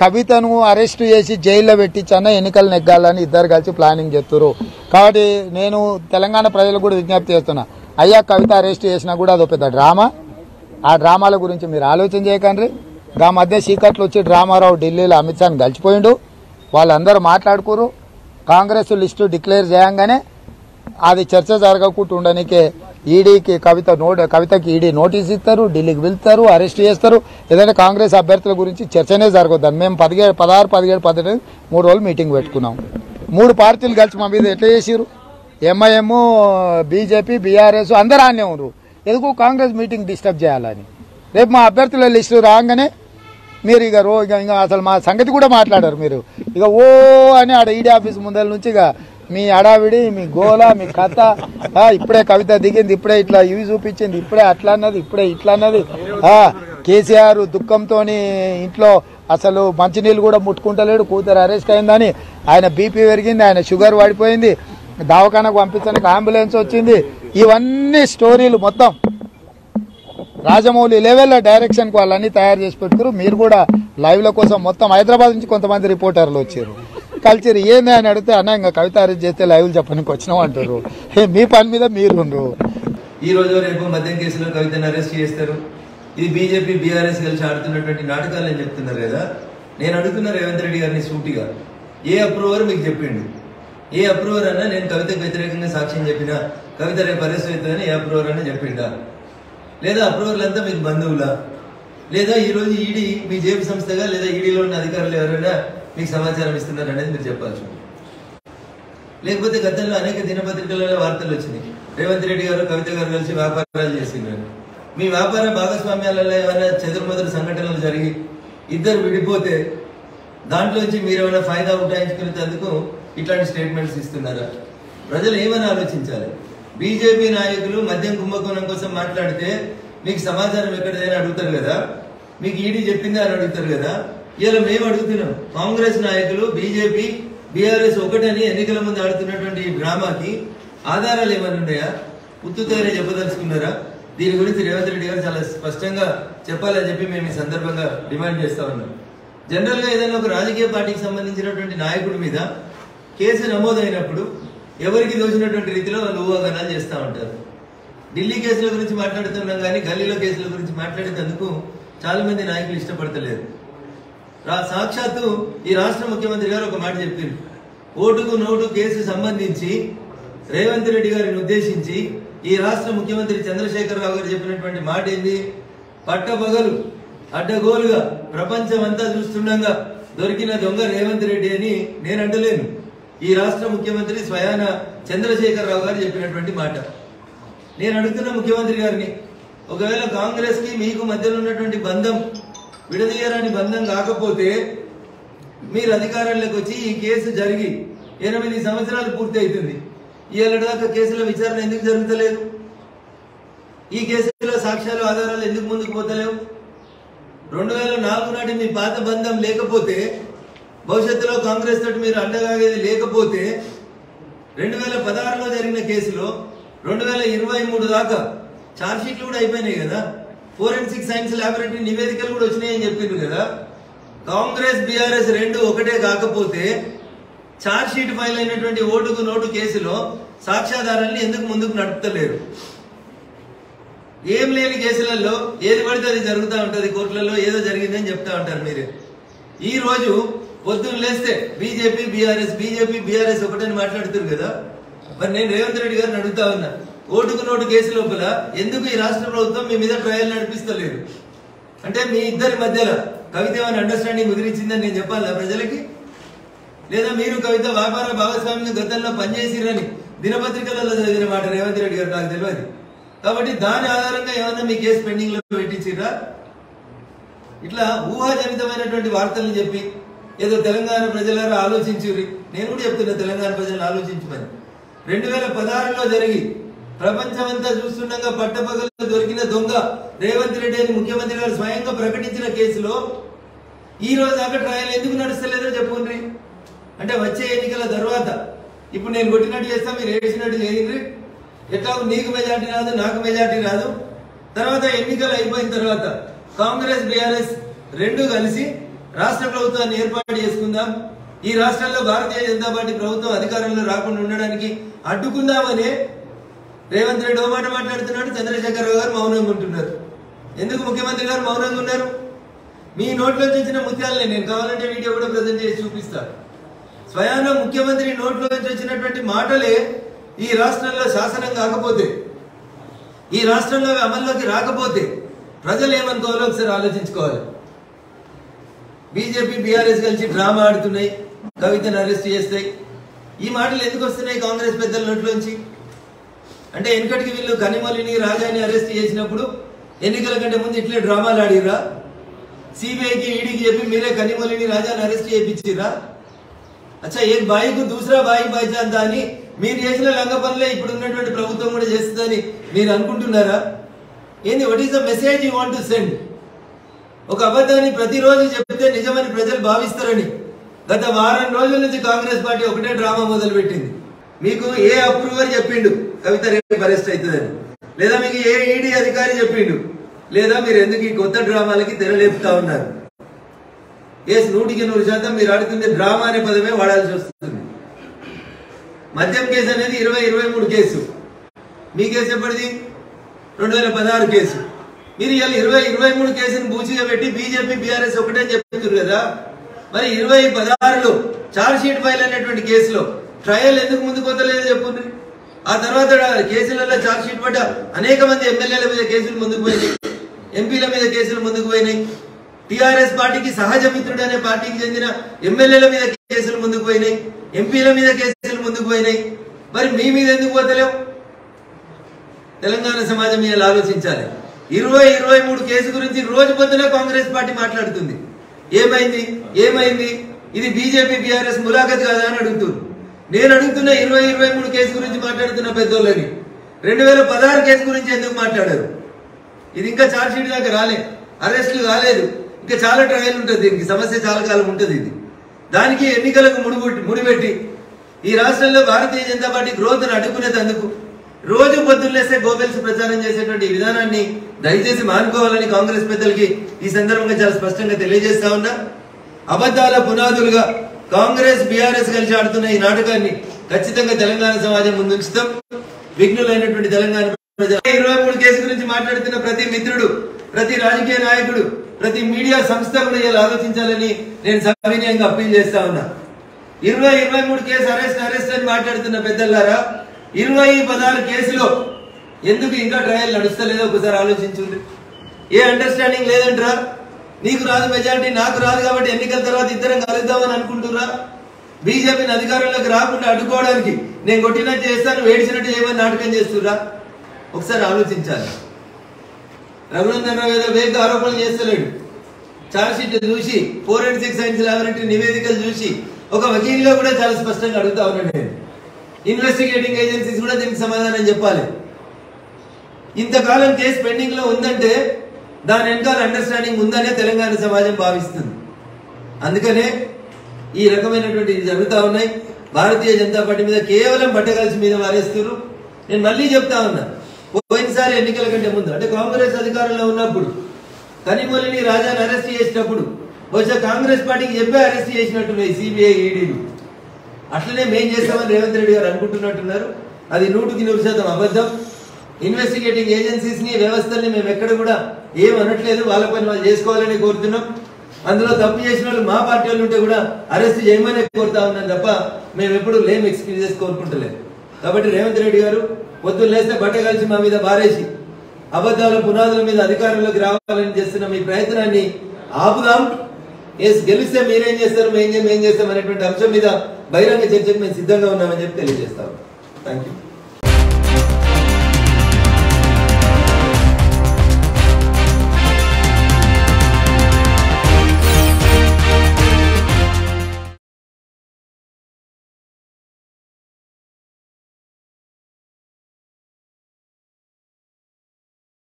కవితను అరెస్ట్ చేసి జైల్లో పెట్టించన్న ఎన్నికలు నెగ్గాలని ఇద్దరు కలిసి ప్లానింగ్ చేస్తున్నారు కాబట్టి నేను తెలంగాణ ప్రజలకు కూడా విజ్ఞప్తి చేస్తున్నా అయ్యా కవిత అరెస్ట్ చేసినా కూడా అదో పెద్ద డ్రామా ఆ డ్రామాల గురించి మీరు ఆలోచన చేయకండి గా మధ్య చీకట్లు వచ్చి డ్రామారావు ఢిల్లీలో అమిత్ షాని కలిసిపోయిండు వాళ్ళందరూ మాట్లాడుకోరు కాంగ్రెస్ లిస్టు డిక్లేర్ చేయంగానే అది చర్చ జరగకుండా ఉండనికే ఈడీకి కవిత నోట్ కవితకి ఈడీ నోటీస్ ఇస్తారు ఢిల్లీకి వెళ్తారు అరెస్ట్ చేస్తారు ఏదైనా కాంగ్రెస్ అభ్యర్థుల గురించి చర్చనే జరగద్దు మేము పదిహేడు పదహారు పదిహేడు పదిహేడు మూడు రోజులు మీటింగ్ పెట్టుకున్నాం మూడు పార్టీలు కలిసి మా మీద ఎట్లా చేసిరు ఎంఐఎం బీజేపీ బీఆర్ఎస్ అందరూ ఆనే ఉన్నారు ఎందుకు కాంగ్రెస్ మీటింగ్ డిస్టర్బ్ చేయాలని రేపు మా అభ్యర్థుల లిస్టు రాగానే మీరు ఇక రో ఇక ఇంకా అసలు మా సంగతి కూడా మాట్లాడారు మీరు ఇక ఓ అని ఆడ ఈడీ ఆఫీస్ ముందర నుంచి ఇక మీ అడావిడి మీ గోల మీ కథ ఆ, ఇప్పుడే కవిత దిగింది ఇప్పుడే ఇట్లా ఇవి చూపించింది ఇప్పుడే అట్లా అన్నది ఇప్పుడే ఇట్లా అన్నది ఆ, కేసీఆర్ దుఃఖంతో ఇంట్లో అసలు మంచినీళ్ళు కూడా ముట్టుకుంటలేడు కూతురు అరెస్ట్ అయిందని ఆయన బీపీ పెరిగింది ఆయన షుగర్ పడిపోయింది దవాఖానకు పంపించడానికి అంబులెన్స్ వచ్చింది ఇవన్నీ స్టోరీలు మొత్తం రాజమౌళి లెవెల్లో డైరెక్షన్ కు వాళ్ళని తయారు చేసి పెట్టుకురు మీరు కూడా లైవ్ల కోసం మొత్తం హైదరాబాద్ నుంచి కొంతమంది రిపోర్టర్లు వచ్చారు కలిసిరు ఏంది అని అడిగితే అన్న ఇంకా కవిత అరెస్ట్ చేస్తే లైవ్లు చెప్పడానికి వచ్చినాం అంటారు హే, మీ పని మీద మీరుండ్రు ఈ రోజు రేపు మద్యం కేసులో కవితను అరెస్ట్ చేస్తారు ఇది బీజేపీ బీఆర్ఎస్ కలిసి ఆడుతున్నటువంటి నాటకాలు అని చెప్తున్నారు కదా నేను అడుగుతున్న రేవంత్ రెడ్డి గారిని సూటిగా ఏ అప్రూవర్ మీకు చెప్పిండు ఏ అప్రూవర్ అన్నా నేను కవితకు వ్యతిరేకంగా సాక్ష్యం చెప్పినా కవిత రేపు అరెస్ట్ అవుతుందని ఏ అప్రూవర్ అన్నా చెప్పిండా లేదా అప్రూవర్లంతా మీకు బంధువులా లేదా ఈ రోజు ఈడీ మీ జేబు సంస్థగా లేదా ఈడీలో ఉన్న అధికారులు ఎవరైనా మీకు సమాచారం ఇస్తున్నారు అనేది మీరు చెప్పాల్సి ఉంది. లేకపోతే గతంలో అనేక దినపత్రికలలో వార్తలు వచ్చినాయి రేవంత్ రెడ్డి గారు కవిత గారు కలిసి వ్యాపారాలు చేసిండ్రు మీ వ్యాపార భాగస్వామ్యాలలో ఏమైనా చెదురుమదురు సంఘటనలు జరిగి ఇద్దరు విడిపోతే దాంట్లోంచి మీరు ఏమైనా ఫైదా ఉటాయించుకునేందుకు ఇట్లాంటి స్టేట్మెంట్స్ ఇస్తున్నారా ప్రజలు ఏమని ఆలోచించాలి బీజేపీ నాయకులు మద్యం కుంభకోణం కోసం మాట్లాడితే మీకు సమాచారం ఎక్కడైనా అడుగుతారు కదా మీకు ఈడీ చెప్పిందా అని అడుగుతారు కదా ఇలా మేము అడుగుతున్నాం కాంగ్రెస్ నాయకులు బీజేపీ బీఆర్ఎస్ ఒకటని ఎన్నికల ముందు ఆడుతున్నటువంటి ఈ డ్రామాకి ఆధారాలు ఏమైనా ఉన్నాయా ఉత్తుతోనే చెప్పదలుచుకున్నారా దీని గురించి రేవంత్ రెడ్డి గారు చాలా స్పష్టంగా చెప్పాలని చెప్పి మేము ఈ సందర్భంగా డిమాండ్ చేస్తా ఉన్నాం జనరల్ గా ఏదైనా ఒక రాజకీయ పార్టీకి సంబంధించినటువంటి నాయకుడి మీద కేసు నమోదైనప్పుడు ఎవరికి దోచినటువంటి రీతిలో వాళ్ళు ఊహాగానాలు చేస్తూ ఉంటారు ఢిల్లీ కేసుల గురించి మాట్లాడుతున్నాం కానీ గల్లీలో కేసుల గురించి మాట్లాడేందుకు చాలా మంది నాయకులు ఇష్టపడతలేరు రా- సాక్షాత్తు ఈ రాష్ట్ర ముఖ్యమంత్రి గారు ఒక మాట చెప్పారు ఓటుకు నోటు కేసు సంబంధించి రేవంత్ రెడ్డి గారిని ఉద్దేశించి ఈ రాష్ట్ర ముఖ్యమంత్రి చంద్రశేఖరరావు గారు చెప్పినటువంటి మాట ఏంది పట్టపగలు అడ్డగోలుగా ప్రపంచం అంతా చూస్తుండగా దొరికిన దొంగ రేవంత్ రెడ్డి అని నేను అంటలేను ఈ రాష్ట్ర ముఖ్యమంత్రి స్వయాన చంద్రశేఖరరావు గారు చెప్పినటువంటి మాట నేను అడుగుతున్న ముఖ్యమంత్రి గారిని ఒకవేళ కాంగ్రెస్ కి మీకు మధ్యలో ఉన్నటువంటి బంధం విడదీయరాని బంధం కాకపోతే మీరు అధికారంలోకి వచ్చి ఈ కేసు జరిగి ఎనిమిది సంవత్సరాలు పూర్తి అవుతుంది ఇవాళ దాకా కేసుల విచారణ ఎందుకు జరుగుతలేదు ఈ కేసులో సాక్ష్యాలు ఆధారాలు ఎందుకు ముందుకు పోతలేవు రెండు వేల నాలుగు నాటి మీ పాత బంధం లేకపోతే భవిష్యత్తులో కాంగ్రెస్ తోటి మీరు అండగాగేది లేకపోతే రెండు వేల పదహారులో జరిగిన కేసులో రెండు వేల ఇరవై మూడు దాకా ఛార్జ్ షీట్లు కూడా అయిపోయినాయి కదా ఫోరెన్సిక్ సైన్స్ ల్యాబొరేటరీ నివేదికలు కూడా వచ్చినాయని చెప్పిండ్రు కదా కాంగ్రెస్ బీఆర్ఎస్ రెండు ఒకటే కాకపోతే ఛార్జ్ షీట్ ఫైల్ అయినటువంటి ఓటుకు నోటు కేసులో సాక్ష్యాధారాన్ని ఎందుకు ముందుకు నడుపుతలేరు ఏం లేని కేసులలో ఏది పడితే అది జరుగుతూ ఉంటది కోర్టులలో ఏదో జరిగిందని చెప్తా ఉంటారు మీరు ఈ రోజు పొద్దున్న లేస్తే బీజేపీ బీఆర్ఎస్ బీజేపీ బీఆర్ఎస్ ఒకటని మాట్లాడుతున్నారు కదా మరి నేను రేవంత్ రెడ్డి గారిని అడుగుతా ఉన్నా ఓటుకు నోటు కేసు లోపల ఎందుకు ఈ రాష్ట్ర ప్రభుత్వం మీ మీద ట్రయల్ నడిపిస్తలేదు అంటే మీ ఇద్దరి మధ్యలో కవిత ఏమైనా అండర్స్టాండింగ్ కుదిరించిందని నేను చెప్పాలా ప్రజలకి లేదా మీరు కవిత వ్యాపార భాగస్వామ్యం గతంలో పనిచేసిరని దినపత్రికలలో చదివిన మాట రేవంత్ రెడ్డి గారు నాకు తెలియదు కాబట్టి దాని ఆధారంగా ఏమైనా మీ కేసు పెండింగ్ లో పెట్టించిరా ఇట్లా ఊహాజనితమైనటువంటి వార్తలను చెప్పి ఏదో తెలంగాణ ప్రజలారా ఆలోచించురి నేను కూడా చెప్తున్నా తెలంగాణ ప్రజలను ఆలోచించమని రెండు వేల పదహారులో జరిగి ప్రపంచమంతా చూస్తుండగా పట్టపగలు దొరికిన దొంగ రేవంత్ రెడ్డి అని ముఖ్యమంత్రి గారు స్వయంగా ప్రకటించిన కేసులో ఈ రోజు దాకా ట్రయల్ ఎందుకు నడుస్తలేదో చెప్పుండ్రి అంటే వచ్చే ఎన్నికల తర్వాత ఇప్పుడు నేను కొట్టినట్టు చేస్తా మీరు ఏడిచినట్టు చేయండి ఎట్లా నీకు మెజార్టీ రాదు నాకు మెజార్టీ రాదు తర్వాత ఎన్నికలు అయిపోయిన తర్వాత కాంగ్రెస్ బీఆర్ఎస్ రెండు కలిసి రాష్ట్ర ప్రభుత్వాన్ని ఏర్పాటు చేసుకుందాం ఈ రాష్ట్రంలో భారతీయ జనతా పార్టీ ప్రభుత్వం అధికారంలో రాకుండా ఉండడానికి అడ్డుకుందామనే రేవంత్ రెడ్డి ఓ మాట మాట్లాడుతున్నాడు చంద్రశేఖరరావు గారు మౌనంగా ఉంటున్నారు ఎందుకు ముఖ్యమంత్రి గారు మౌనంగా ఉన్నారు మీ నోట్లోంచి వచ్చిన ముత్యాలని నేను కావాలంటే వీడియో కూడా ప్రజెంట్ చేసి చూపిస్తాను స్వయాన ముఖ్యమంత్రి నోట్లోంచి వచ్చినటువంటి మాటలే ఈ రాష్ట్రంలో శాసనం కాకపోతే ఈ రాష్ట్రంలో అవి అమల్లోకి రాకపోతే ప్రజలు ఏమనుకోవాలో ఒకసారి ఆలోచించుకోవాలి బీజేపీ బీఆర్ఎస్ కలిసి డ్రామా ఆడుతున్నాయి కవితను అరెస్ట్ చేస్తాయి ఈ మాటలు ఎందుకు వస్తున్నాయి కాంగ్రెస్ పెద్దల నోట్లోంచి అంటే వెనకటికి వీళ్ళు కనిమల్లిని రాజాని అరెస్ట్ చేసినప్పుడు ఎన్నికల కంటే ముందు ఇట్లే డ్రామాలు ఆడిరా సిబిఐకి ఈడీకి చెప్పి మీరే కనిమల్లిని రాజాని అరెస్ట్ చేయించిరా అచ్చా ఏ బాయికు దూసరా బాయి బాయిచాంతా అని మీరు చేసిన లంగ పనులే ఇప్పుడు ఉన్నటువంటి ప్రభుత్వం కూడా చేస్తుందని మీరు అనుకుంటున్నారా ఏంది what is the message you want to send ఒక అబద్ధాన్ని ప్రతిరోజు చెప్తే నిజమని ప్రజలు భావిస్తారని గత వారం రోజుల నుంచి కాంగ్రెస్ పార్టీ ఒకటే డ్రామా మొదలు పెట్టింది మీకు ఏ అప్రూవర్ చెప్పిండు కవిత రేపు అరెస్ట్ అవుతుందని లేదా మీకు ఏ ఈడీ అధికారి చెప్పిండు లేదా మీరు ఎందుకు ఈ కొత్త డ్రామాలకి తెరలేపుతా ఉన్నారు ఎస్ నూటికి నూరు శాతం మీరు ఆడుతుంది డ్రామా అనే పదమే వాడాల్సి వస్తుంది మద్యం కేసు అనేది ఇరవై ఇరవై మూడు కేసు మీ కేసు ఎప్పటిది రెండు వేల పదహారు కేసు మీరు ఇవాళ ఇరవై ఇరవై మూడు కేసుని బూచిగా పెట్టి బీజేపీ బీఆర్ఎస్ ఒకటే చెప్తున్నారు కదా మరి ఇరవై పదహారులో చార్జ్ షీట్ ఫైల్ అనేటువంటి కేసులో ట్రయల్ ఎందుకు ముందుకు వద్దలేదు చెప్పుండ్రి ఆ తర్వాత కేసులలో చార్జ్ షీట్ పడ్డ అనేక మంది ఎమ్మెల్యేల మీద కేసులు ముందుకు పోయినాయి ఎంపీల మీద కేసులు ముందుకు పోయినాయి టిఆర్ఎస్ పార్టీకి సహజ మిత్రుడు అనే పార్టీకి చెందిన ఎమ్మెల్యేల మీద కేసులు ముందుకు పోయినాయి ఎంపీల మీద కేసులు ముందుకు పోయినాయి మరి మీ మీద ఎందుకు పోతలేవు తెలంగాణ సమాజం ఇలా ఆలోచించాలి ఇరవై ఇరవై మూడు కేసు గురించి రోజు పొద్దున కాంగ్రెస్ పార్టీ మాట్లాడుతుంది ఏమైంది ఏమైంది ఇది బీజేపీ బీఆర్ఎస్ ములాఖత్ కాదా అని అడుగుతుంది నేను అడుగుతున్న ఇరవై ఇరవై మూడు కేసు గురించి మాట్లాడుతున్న పెద్దోళ్ళని రెండు వేల పదహారు కేసు గురించి ఎందుకు మాట్లాడారు ఇది ఇంకా చార్జ్ షీట్ దాకా రాలే అరెస్టులు కాలేదు ఇంకా చాలా ట్రయల్ ఉంటుంది దీనికి సమస్య చాలా కాలం ఉంటుంది ఇది దానికి ఎన్నికలకు ముడిపెట్టి ముడిపెట్టి ఈ రాష్ట్రంలో భారతీయ జనతా పార్టీ గ్రోత్ అడ్డుకునేందుకు రోజు పొద్దున్నేస్తే గోబెల్స్ ప్రచారం చేసేటువంటి ఈ విధానాన్ని దయచేసి మానుకోవాలని కాంగ్రెస్ పెద్దలకి ఈ సందర్భంగా చాలా స్పష్టంగా తెలియజేస్తా ఉన్నా అబద్ధాల పునాదులుగా కాంగ్రెస్ బీఆర్ఎస్ కలిసి ఆడుతున్న ఈ నాటకాన్ని ఖచ్చితంగా తెలంగాణ సమాజం ముందుంచుతాం విఘ్నులైనటువంటి తెలంగాణ ప్రజలు ఇరవై మూడు కేసు గురించి మాట్లాడుతున్న ప్రతి మిత్రుడు ప్రతి రాజకీయ నాయకుడు ప్రతి మీడియా సంస్థ కూడా ఇలా ఆలోచించాలని నేను సవినయంగా అప్పీల్ చేస్తా ఉన్నా ఇరవై ఇరవై మూడు కేసు అరెస్ట్ అరెస్ట్ అని మాట్లాడుతున్న పెద్దలారా ఇరవై పదహారు కేసులో ఎందుకు ఇంకా ట్రయల్ నడుస్తలేదో ఒకసారి ఆలోచించుంది ఏ అండర్స్టాండింగ్ లేదంటరా నీకు రాదు మెజారిటీ నాకు రాదు కాబట్టి ఎన్నికల తర్వాత ఇద్దరం కలుద్దామని అనుకుంటురా బీజేపీని అధికారంలోకి రాకుండా అడ్డుకోవడానికి నేను కొట్టినట్టు చేస్తాను వేడిచినట్టు చేయమని నాటకం చేస్తురా ఒకసారి ఆలోచించాలి రఘునందన్ రావు ఏదో వేగ ఆరోపణలు చేస్తలేడు ఛార్జ్ షీట్ చూసి ఫోరెన్సిక్ సైన్స్ లాబొరేటరీ నివేదికలు చూసి ఒక వకీల్గా కూడా చాలా స్పష్టంగా అడుగుతా ఉన్నాను నేను ఇన్వెస్టిగేటింగ్ ఏజెన్సీస్ కూడా దీనికి సమాధానం చెప్పాలి ఇంతకాలం కేసు పెండింగ్ లో ఉందంటే దాని వెనకాల అండర్స్టాండింగ్ ఉందనే తెలంగాణ సమాజం భావిస్తుంది అందుకనే ఈ రకమైనటువంటి ఇది జరుగుతా ఉన్నాయి భారతీయ జనతా పార్టీ మీద కేవలం బట్టగలిసి మీద వారేస్తున్నారు నేను మళ్ళీ చెప్తా ఉన్నా పోయినసారి ఎన్నికల కంటే ముందు అంటే కాంగ్రెస్ అధికారంలో ఉన్నప్పుడు కనిమొలిని రాజాని అరెస్ట్ చేసినప్పుడు బహుశా కాంగ్రెస్ పార్టీకి చెప్పే అరెస్ట్ చేసినట్టున్నాయి సిబిఐ ఈడీలు అట్లనే మేం చేస్తామని రేవంత్ రెడ్డి గారు అనుకుంటున్నట్టున్నారు అది నూటికి నూరు శాతం అబద్ధం ఇన్వెస్టిగేటింగ్ ఏజెన్సీస్ ని వ్యవస్థల్ని మేము ఎక్కడ కూడా ఏం అనట్లేదు వాళ్ళ పని వాళ్ళు చేసుకోవాలని కోరుతున్నాం అందులో తప్పు చేసిన వాళ్ళు మా పార్టీ వాళ్ళు ఉంటే కూడా అరెస్ట్ చేయమని కోరుతా ఉన్నాం తప్ప మేము ఎప్పుడు లేం ఎక్స్క్యూజెస్ కోరుకుంటలేదు కాబట్టి రేవంత్ రెడ్డి గారు పొద్దున్న లేస్తే బట్ట కలిసి మా మీద బారేసి అబద్ధాల పునాదుల మీద అధికారంలోకి రావాలని చేస్తున్న మీ ప్రయత్నాన్ని ఆపుదాం ఎస్ గెలిస్తే మీరేం చేస్తారు మేం చే- మేం చేస్తాం అనేటువంటి అంశం మీద బహిరంగ చర్చకు మేము సిద్ధంగా ఉన్నామని చెప్పి తెలియజేస్తాం థ్యాంక్ యూ